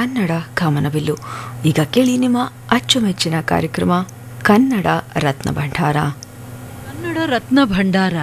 ಕನ್ನಡ ಕಾಮನಬಿಲ್ಲು ಈಗ ಕೇಳಿ ನಿಮ್ಮ ಅಚ್ಚುಮೆಚ್ಚಿನ ಕಾರ್ಯಕ್ರಮ ಕನ್ನಡ ರತ್ನ ಭಂಡಾರ ಕನ್ನಡ ರತ್ನ ಭಂಡಾರ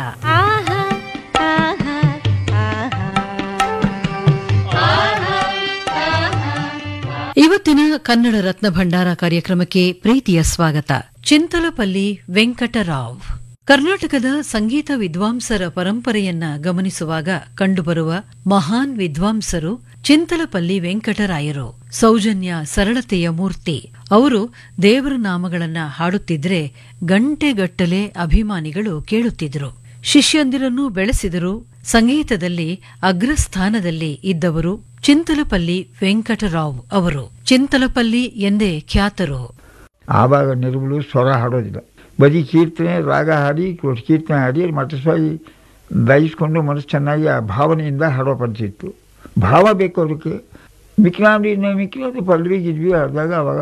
ಇವತ್ತಿನ ಕನ್ನಡ ರತ್ನ ಭಂಡಾರ ಕಾರ್ಯಕ್ರಮಕ್ಕೆ ಪ್ರೀತಿಯ ಸ್ವಾಗತ ಚಿಂತಲಪಲ್ಲಿ ವೆಂಕಟರಾವ್ ಕರ್ನಾಟಕದ ಸಂಗೀತ ವಿದ್ವಾಂಸರ ಪರಂಪರೆಯನ್ನ ಗಮನಿಸುವಾಗ ಕಂಡುಬರುವ ಮಹಾನ್ ವಿದ್ವಾಂಸರು ಚಿಂತಲಪಲ್ಲಿ ವೆಂಕಟರಾಯರು ಸೌಜನ್ಯ ಸರಳತೆಯ ಮೂರ್ತಿ ಅವರು ದೇವರ ನಾಮಗಳನ್ನ ಹಾಡುತ್ತಿದ್ರೆ ಗಂಟೆಗಟ್ಟಲೆ ಅಭಿಮಾನಿಗಳು ಕೇಳುತ್ತಿದ್ರು ಶಿಷ್ಯಂದಿರನ್ನು ಬೆಳೆಸಿದರು ಸಂಗೀತದಲ್ಲಿ ಅಗ್ರಸ್ಥಾನದಲ್ಲಿ ಇದ್ದವರು ಚಿಂತಲಪಲ್ಲಿ ವೆಂಕಟರಾವ್ ಅವರು ಚಿಂತಲಪಲ್ಲಿ ಎಂದೇ ಖ್ಯಾತರು ಆವಾಗ ನಿರ್ಮಲು ಸ್ವರ ಹಾಡೋದಿಲ್ಲ ಬರೀ ಕೀರ್ತನೆ ರಾಗ ಹಾಡಿ ಕೀರ್ತನೆ ಹಾಡಿ ಮತಸ್ವಾಗಿ ದಯಿಸ್ಕೊಂಡು ಮನಸ್ಸು ಚೆನ್ನಾಗಿ ಆ ಭಾವನೆಯಿಂದ ಹಾಡೋ ಪದ್ಧತಿ ಇತ್ತು ಭಾವ ಬೇಕು ಅದಕ್ಕೆ ಮಿಕ್ಕಿನಾಡಿ ಮಿಕ್ಕಿನಾಡಿ ಪಲ್ವಿ ಗಿದ್ವಿ ಆದಾಗ ಅವಾಗ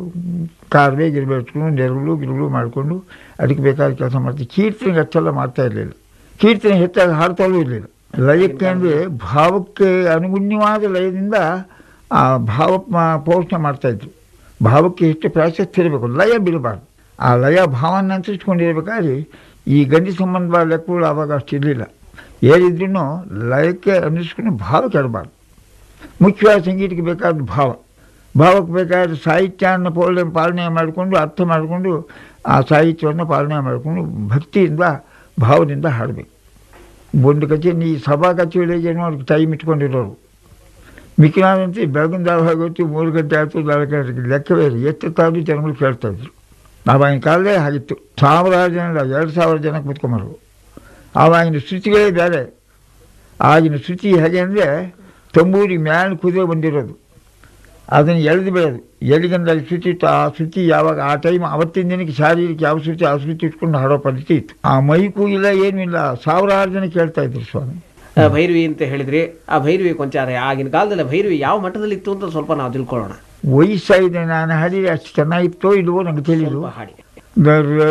ಕಾರ್ವೆ ಗಿರ್ಬೆ ಇಟ್ಕೊಂಡು ನೆರಳು ಗಿರುಳು ಮಾಡಿಕೊಂಡು ಅದಕ್ಕೆ ಬೇಕಾದ ಕೆಲಸ ಮಾಡ್ತೀವಿ ಕೀರ್ತನೆಗೆ ಅಷ್ಟೆಲ್ಲ ಮಾಡ್ತಾ ಇರಲಿಲ್ಲ ಕೀರ್ತನೆ ಹೆಚ್ಚಾಗಿ ಹಾಡ್ತಾಲೂ ಇರಲಿಲ್ಲ ಲಯಕ್ಕೆ ಅಂದರೆ ಭಾವಕ್ಕೆ ಅನುಗುಣ್ಯವಾದ ಲಯದಿಂದ ಆ ಭಾವ ಮ- ಪೋಷಣೆ ಮಾಡ್ತಾಯಿದ್ರು ಭಾವಕ್ಕೆ ಎಷ್ಟು ಪ್ರಾಶಸ್ತ್ಯ ಇರಬೇಕು ಲಯ ಬಿಡಬಾರ್ದು ಆ ಲಯ ಭಾವನ ಅನುಸರಿಸ್ಕೊಂಡಿರ್ಬೇಕಾದ್ರೆ ಈ ಗಂಡಿ ಸಂಬಂಧ ಲೆಕ್ಕಗಳು ಆವಾಗ ಅಷ್ಟು ಇರಲಿಲ್ಲ ಏನಿದ್ರೂ ಲಯಕ್ಕೆ ಅನುಸರಿಸ್ಕೊಂಡು ಭಾವ ಕೆಡಬಾರ್ದು ಮುಖ್ಯವಾದ ಸಂಗೀತಕ್ಕೆ ಬೇಕಾದ ಭಾವ ಭಾವಕ್ಕೆ ಬೇಕಾದ ಸಾಹಿತ್ಯವನ್ನು ಪೋಲನೆ ಪಾಲನೆ ಮಾಡಿಕೊಂಡು ಅರ್ಥ ಮಾಡಿಕೊಂಡು ಆ ಸಾಹಿತ್ಯವನ್ನು ಪಾಲನೆ ಮಾಡಿಕೊಂಡು ಭಕ್ತಿಯಿಂದ ಭಾವದಿಂದ ಹಾಡಬೇಕು ಒಂದು ಕಚೇರಿ ಈ ಸಭಾ ಕಚೇರಿಗೆ ನೋಡಿ ಟೈಮ್ ಇಟ್ಕೊಂಡಿರೋರು ಮಿಕ್ಕಿನಾದಂತೆ ಬೆಳಗಿನ ಜಾವ ಆಗೋತ್ತು ಮೂರು ಗಂಟೆ ಆಯಿತು ನಾಲ್ಕು ಗಂಟೆ ಲೆಕ್ಕವೇ ಇಲ್ಲ ಎಷ್ಟು ತಾವು ಜನಗಳು ಕೇಳ್ತಾ ಇದ್ರು ಆವಾಗಿನ ಕಾಲದೇ ಆಗಿತ್ತು ಸಾವಿರಾರು ಜನ ಇಲ್ಲ, ಎರಡು ಸಾವಿರ ಜನ ಕೂತ್ಕೊಂಬರು ಆವಾಗಿನ ಶ್ರುತಿಗಳೇ ಬೇರೆ ಆಗಿನ ಶ್ರುತಿ ಹೇಗೆ ಅಂದರೆ ತಂಬೂರಿಗೆ ಮ್ಯಾಲೆ ಕುದುರೆ ಬಂದಿರೋದು ಅದನ್ನು ಎಳೆದು ಬೆಳೆದು ಎಲ್ಲಿಗಂದ್ರೆ ಅಲ್ಲಿ ಶ್ರುತಿ ಇತ್ತು ಆ ಶ್ರುತಿ ಯಾವಾಗ ಆ ಟೈಮ್ ಅವತ್ತಿನ ದಿನಕ್ಕೆ ಶಾರೀರಿಕ ಯಾವ ಶ್ರುತಿ ಆ ಶ್ರುತಿ ಇಟ್ಕೊಂಡು ಹಾಡೋ ಪದ್ಧತಿ ಇತ್ತು ಆ ಮೈಕೂ ಇಲ್ಲ ಏನೂ ಇಲ್ಲ ಸಾವಿರಾರು ಜನ ಕೇಳ್ತಾ ಇದ್ರು ಸ್ವಾಮಿ ಆ, ಭೈರವಿ ಅಂತ ಹೇಳಿದ್ರಿ ಆ ಭೈರವಿ ಕೊಂಚಾರ ಆಗಿನ ಕಾಲದಲ್ಲಿ ಭೈರವಿ ಯಾವ ಮಟ್ಟದಲ್ಲಿ ಇತ್ತು ಅಂತ ಸ್ವಲ್ಪ ನಾವು ತಿಳ್ಕೊಳ್ಳೋಣ ವಯಸ್ಸಾಗಿದೆ ನಾನು ಹಾಡಿದ್ರೆ ಅಷ್ಟು ಚೆನ್ನಾಗಿತ್ತೋ ಇಲ್ವೋ ನಂಗೆ ತಿಳಿದು ಸ್ವಲ್ಪ ಹಾಡಿ